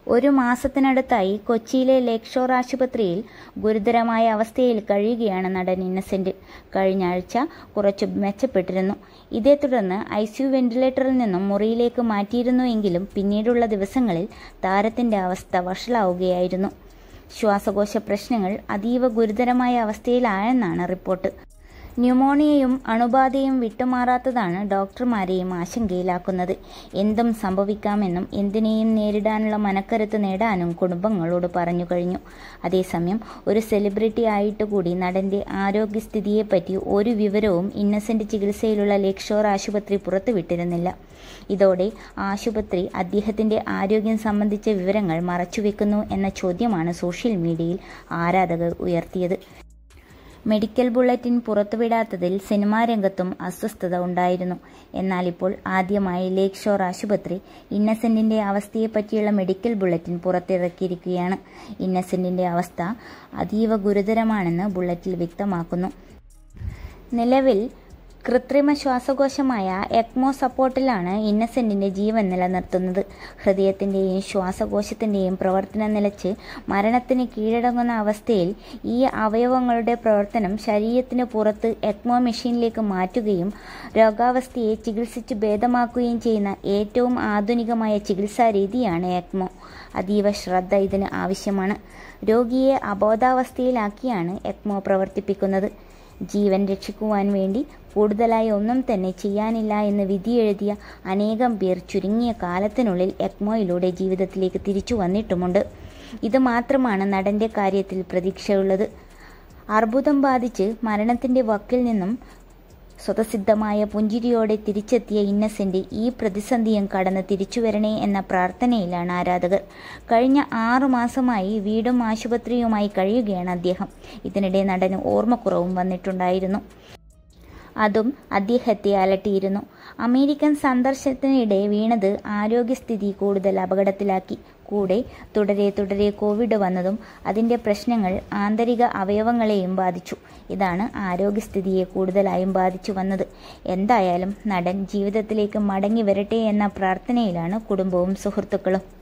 ഒരു മാസത്തിനടുത്തായി കൊച്ചിയിലെ ലേക്ക് ഷോർ ആശുപത്രിയിൽ ഗുരുതരമായ അവസ്ഥയിൽ കഴിയുകയാണ് നടൻ ഇന്നസെന്റ് കഴിഞ്ഞ ആഴ്ച കുറച്ച് മെച്ചപ്പെട്ടിരുന്നു ഇതേ തുടർന്ന് ഐ സിയു വെന്റിലേറ്ററിൽ നിന്നും മുറിയിലേക്ക് മാറ്റിയിരുന്നുവെങ്കിലും പിന്നീടുള്ള ദിവസങ്ങളിൽ താരത്തിന്റെ അവസ്ഥ വഷളാവുകയായിരുന്നു ശ്വാസകോശ പ്രശ്നങ്ങൾ അതീവ ഗുരുതരമായ അവസ്ഥയിലായെന്നാണ് റിപ്പോർട്ട് ന്യൂമോണിയയും അണുബാധയും വിട്ടുമാറാത്തതാണ് ഡോക്ടർമാരെയും ആശങ്കയിലാക്കുന്നത് എന്തും സംഭവിക്കാമെന്നും എന്തിനേയും നേരിടാനുള്ള മനക്കരുത്ത് നേടാനും കുടുംബങ്ങളോട് പറഞ്ഞു കഴിഞ്ഞു അതേസമയം ഒരു സെലിബ്രിറ്റി ആയിട്ട് കൂടി നടന്റെ ആരോഗ്യസ്ഥിതിയെപ്പറ്റി ഒരു വിവരവും ഇന്നസെന്റ് ചികിത്സയിലുള്ള ലേക്ക് ഷോർ ആശുപത്രി പുറത്തുവിട്ടിരുന്നില്ല ഇതോടെ ആശുപത്രി അദ്ദേഹത്തിന്റെ ആരോഗ്യം സംബന്ധിച്ച വിവരങ്ങൾ മറച്ചുവെക്കുന്നു എന്ന ചോദ്യമാണ് സോഷ്യൽ മീഡിയയിൽ ആരാധകർ ഉയർത്തിയത് മെഡിക്കൽ ബുള്ളറ്റിൻ പുറത്തുവിടാത്തതിൽ സിനിമാ രംഗത്തും അസ്വസ്ഥത ഉണ്ടായിരുന്നു എന്നാൽ ഇപ്പോൾ ആദ്യമായി ലേക്ക് ഷോർ ആശുപത്രി ഇന്നസെന്റിന്റെ അവസ്ഥയെപ്പറ്റിയുള്ള മെഡിക്കൽ ബുള്ളറ്റിൻ പുറത്തിറക്കിയിരിക്കുകയാണ് ഇന്നസെന്റിന്റെ അവസ്ഥ അതീവ ഗുരുതരമാണെന്ന് ബുള്ളറ്റിൽ വ്യക്തമാക്കുന്നു നിലവിൽ കൃത്രിമ ശ്വാസകോശമായ എക്മോ സപ്പോർട്ടിലാണ് ഇന്നസെന്റിന്റെ ജീവൻ നിലനിർത്തുന്നത് ഹൃദയത്തിന്റെയും ശ്വാസകോശത്തിന്റെയും പ്രവർത്തനം നിലച്ച് മരണത്തിന് കീഴടങ്ങുന്ന അവസ്ഥയിൽ ഈ അവയവങ്ങളുടെ പ്രവർത്തനം ശരീരത്തിന് പുറത്ത് എക്മോ മെഷീനിലേക്ക് മാറ്റുകയും രോഗാവസ്ഥയെ ചികിത്സിച്ച് ഭേദമാക്കുകയും ചെയ്യുന്ന ഏറ്റവും ആധുനികമായ ചികിത്സാ രീതിയാണ് എക്മോ അതീവ ശ്രദ്ധ ഇതിന് ആവശ്യമാണ് രോഗിയെ അബോധാവസ്ഥയിലാക്കിയാണ് എക്മോ പ്രവർത്തിപ്പിക്കുന്നത് ജീവൻ രക്ഷിക്കുവാൻ വേണ്ടി കൂടുതലായി ഒന്നും തന്നെ ചെയ്യാനില്ല എന്ന് വിധിയെഴുതിയ അനേകം പേർ ചുരുങ്ങിയ കാലത്തിനുള്ളിൽ എക്മോയിലൂടെ ജീവിതത്തിലേക്ക് തിരിച്ചു വന്നിട്ടുമുണ്ട് ഇത് മാത്രമാണ് നടന്റെ കാര്യത്തിൽ പ്രതീക്ഷയുള്ളത് അർബുദം ബാധിച്ച് മരണത്തിന്റെ വക്കിൽ നിന്നും സ്വതസിദ്ധമായ പുഞ്ചിരിയോടെ തിരിച്ചെത്തിയ ഇന്നസെന്റ് ഈ പ്രതിസന്ധിയും കടന്ന് തിരിച്ചുവരണേ എന്ന പ്രാർത്ഥനയിലാണ് ആരാധകർ കഴിഞ്ഞ ആറു മാസമായി വീടും ആശുപത്രിയുമായി കഴിയുകയാണ് അദ്ദേഹം ഇതിനിടെ നടന് ഓർമ്മക്കുറവും വന്നിട്ടുണ്ടായിരുന്നു അതും അദ്ദേഹത്തെ അലട്ടിയിരുന്നു അമേരിക്കൻ സന്ദർശനത്തിനിടെ വീണത് ആരോഗ്യസ്ഥിതി കൂടുതൽ അപകടത്തിലാക്കി കൂടെ തുടരെ തുടരെ കോവിഡ് വന്നതും അതിൻ്റെ പ്രശ്നങ്ങൾ ആന്തരിക അവയവങ്ങളെയും ബാധിച്ചു ഇതാണ് ആരോഗ്യസ്ഥിതിയെ കൂടുതലായും ബാധിച്ചു വന്നത് എന്തായാലും നടൻ ജീവിതത്തിലേക്ക് മടങ്ങി വരട്ടെ എന്ന പ്രാർത്ഥനയിലാണ് കുടുംബവും സുഹൃത്തുക്കളും